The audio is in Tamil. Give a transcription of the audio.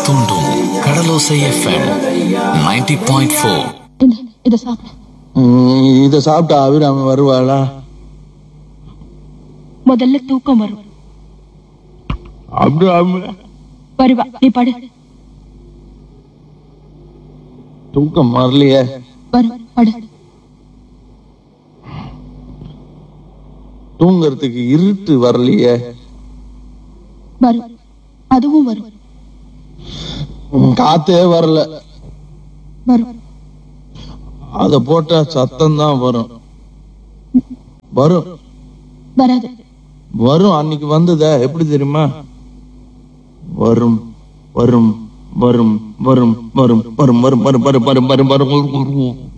தூண்டும் கடலோசை எஃப்எம் 90.4 பாயிண்ட் ஃபோர் இந்த இத சாப்பிடு ம், இத சாப்பிட்டா அபிராமி வருவாளா முதல்ல தூக்கம் வரும் அபிராமி வருவா நீ படு தூக்கம் வரலையே வரும் படு தூங்கறதுக்கு இருட்டு வரலையே வரும் அதுவும் வரும் ம், காத்தே வரல வரும் அத போட்டா சத்தம் தான் வரும் வரும் வராது வரும் அன்னைக்கு வந்ததா எப்படி தெரியுமா வரும் வரும் வரும் வரும் வரும் வரும் வரும் வரும் வரும் வரும் வரும் வரும்